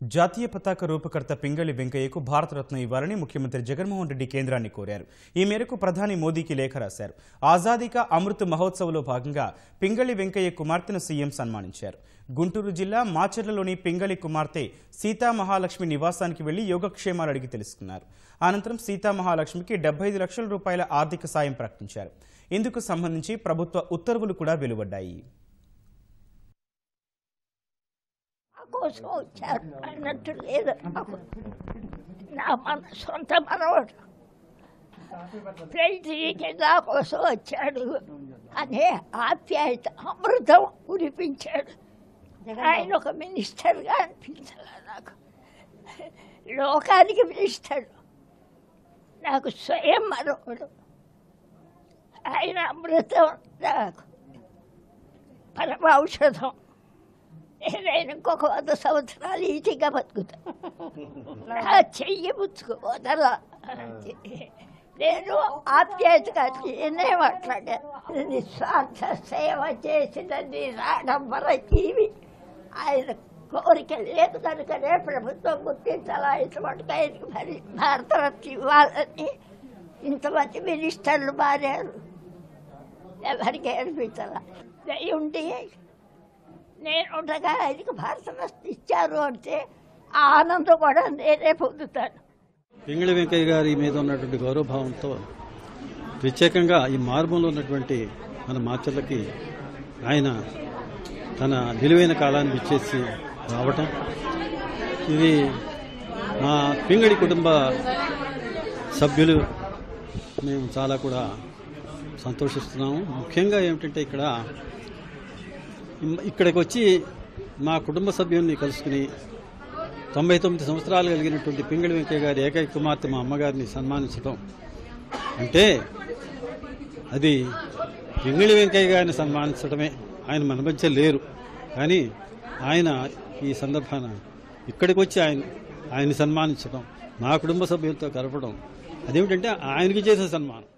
జాతీయ పతాక రూపకర్త పింగళి వెంకయ్యకు భారతరత్న ఇవ్వాలని ముఖ్యమంత్రి జగన్మోహన్ రెడ్డి కేంద్రాన్ని కోరారు ఈ మేరకు ప్రధాని మోదీకి లేఖ రాశారు ఆజాదీ కా అమృత్ మహోత్సవ్లో భాగంగా పింగళి వెంకయ్య కుమార్తెను సీఎం సన్మానించారు గుంటూరు జిల్లా మాచర్లలోని పింగళి కుమార్తె సీతామహాలక్ష్మి నివాసానికి వెళ్లి యోగక్షేమాలు అడిగి తెలుసుకున్నారు అనంతరం సీతామహాలక్ష్మికి డెబ్బై ఐదు లక్షల రూపాయల ఆర్థిక సాయం ప్రకటించారు ఇందుకు సంబంధించి ప్రభుత్వ ఉత్తర్వులు కూడా వెలువడ్డాయి కోసం వచ్చారు అన్నట్టు లేదు నాకు నా మన సొంత మనవాడు పెళ్లికి నా కోసం వచ్చాడు అనే ఆప్యాయత అమృతం కురిపించాడు ఆయన ఒక మినిస్టర్గా అనిపించాలి నాకు లోకానికి మినిస్టర్ నాకు స్వయం మనవుడు ఆయన అమృతం నాకు పరమ ఔషధం నేను ఇంకొక వంద సంవత్సరాలు ఈజీగా బతుకుతా నా చెయ్యి ముచ్చుకు వదల నేను ఆప్యాయతగా నేనే మాట్లాడాను నిస్వార్థ సేవ చేసిన నిరాడంబర జీవి ఆయన కోరిక లేదు కనుకనే ప్రభుత్వం గుర్తించాలా ఇటువంటి ఆయనకి మరి భారతరత్న ఇవ్వాలని ఇంతమంది మినిస్టర్లు మారారు ఎవరికి అనిపించాల ఉండి నేను ఉండగా ఆయనకి భారతరత్న ఇచ్చారు అంటే ఆ ఆనందం కూడా నేనే పొందుతాను పింగళి వెంకయ్య గారి మీద ఉన్నటువంటి గౌరవభావంతో ప్రత్యేకంగా ఈ మార్గంలో ఉన్నటువంటి మన మాచర్లకి ఆయన తన విలువైన కాలాన్ని ఇచ్చేసి రావటం ఇది మా పింగళి కుటుంబ సభ్యులు మేము చాలా కూడా సంతోషిస్తున్నాము ముఖ్యంగా ఏమిటంటే ఇక్కడ ఇక్కడికి వచ్చి మా కుటుంబ సభ్యుల్ని కలుసుకుని తొంభై తొమ్మిది సంవత్సరాలు కలిగినటువంటి పింగళి వెంకయ్య గారి ఏకైక కుమార్తె మా అమ్మగారిని సన్మానించడం అంటే అది పింగళి వెంకయ్య గారిని సన్మానించడమే ఆయన మన మధ్య లేరు కానీ ఆయన ఈ సందర్భాన ఇక్కడికి వచ్చి ఆయన ఆయన్ని సన్మానించడం మా కుటుంబ సభ్యులతో కలపడం అదేమిటంటే ఆయనకి చేసే సన్మానం